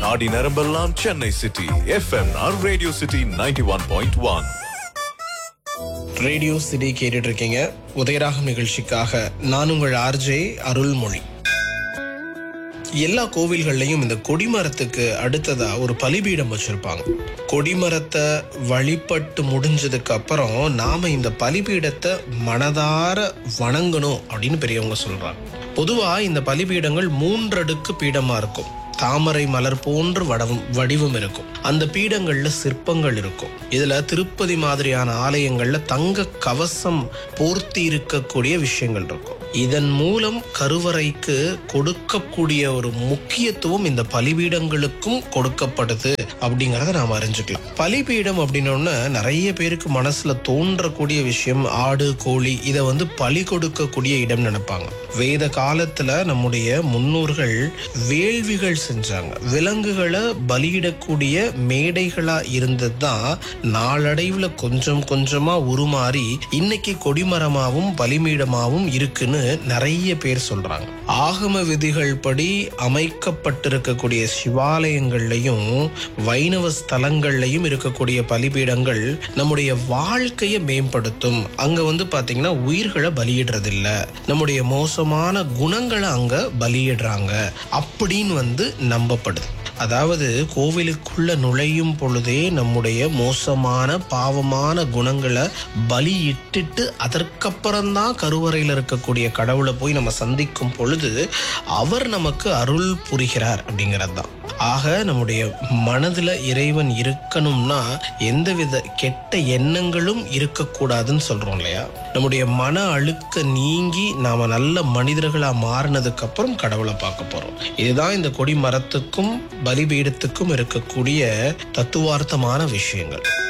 நாடி நரம்பெல்லாம் சென்னை சிட்டி எஃப்எம்ஆர் radio city ninety one point one radio city கேட்டுட்டு இருக்கீங்க உதயராகம் நிகழ்ச்சிக்காக நான் உங்கள் ஆர்ஜே அருள்மொழி எல்லா கோவில்கள்லையும் இந்த கொடிமரத்துக்கு அடுத்ததா ஒரு பலிபீடம் வச்சிருப்பாங்க கொடிமரத்தை வழிபட்டு முடிஞ்சதுக்கு அப்புறம் நாம இந்த பலிபீடத்தை மனதார வணங்கணும் அப்படின்னு பெரியவங்க சொல்றாங்க பொதுவா இந்த பலிபீடங்கள் மூன்றடுக்கு பீடமா இருக்கும் தாமரை மலர் போன்ற வடவும் வடிவம் இருக்கும் அந்த பீடங்கள்ல சிற்பங்கள் இருக்கும் இதுல திருப்பதி மாதிரியான ஆலயங்கள்ல தங்க கவசம் போர்த்தி இருக்கக்கூடிய விஷயங்கள் இருக்கும் இதன் மூலம் கருவறைக்கு கொடுக்கக்கூடிய ஒரு முக்கியத்துவம் இந்த பலிபீடங்களுக்கும் கொடுக்கப்படுது அப்படிங்கறத நாம் அறிஞ்சுக்கலாம் பலிபீடம் அப்படின்னோடனே நிறைய பேருக்கு மனசுல தோன்றக்கூடிய விஷயம் ஆடு கோழி இதை வந்து பலி கொடுக்கக்கூடிய இடம் நினைப்பாங்க வேத காலத்துல நம்முடைய முன்னோர்கள் வேள்விகள் செஞ்சாங்க விலங்குகளை பலியிடக்கூடிய மேடைகளா இருந்தது தான் நாளடைவுல கொஞ்சம் கொஞ்சமா உருமாறி இன்னைக்கு கொடிமரமாவும் பலிமீடமாவும் இருக்குன்னு நிறைய பேர் சொல்றாங்க ஆகம விதிகள் படி அமைக்கப்பட்டிருக்கக்கூடிய சிவாலயங்கள்லையும் வைணவ ஸ்தலங்கள்லையும் இருக்கக்கூடிய பலிபீடங்கள் நம்முடைய வாழ்க்கையை மேம்படுத்தும் அங்க வந்து பாத்தீங்கன்னா உயிர்களை பலியிடுறது இல்ல நம்முடைய மோசமான குணங்களை அங்க பலியிடுறாங்க அப்படின்னு வந்து நம்பப்படுது அதாவது கோவிலுக்குள்ள நுழையும் பொழுதே நம்முடைய மோசமான பாவமான குணங்களை பலியிட்டுட்டு அதற்கப்புறம்தான் கருவறையில் இருக்கக்கூடிய கடவுளை போய் நம்ம சந்திக்கும் பொழுது அவர் நமக்கு அருள் புரிகிறார் அப்படிங்கிறது தான் ஆக நம்முடைய மனதுல இறைவன் இருக்கணும்னா எந்தவித கெட்ட எண்ணங்களும் இருக்கக்கூடாதுன்னு சொல்றோம் இல்லையா நம்முடைய மன அழுக்க நீங்கி நாம நல்ல மனிதர்களா மாறினதுக்கு அப்புறம் கடவுளை பார்க்க போறோம் இதுதான் இந்த கொடி மரத்துக்கும் பலிபீடத்துக்கும் இருக்கக்கூடிய தத்துவார்த்தமான விஷயங்கள்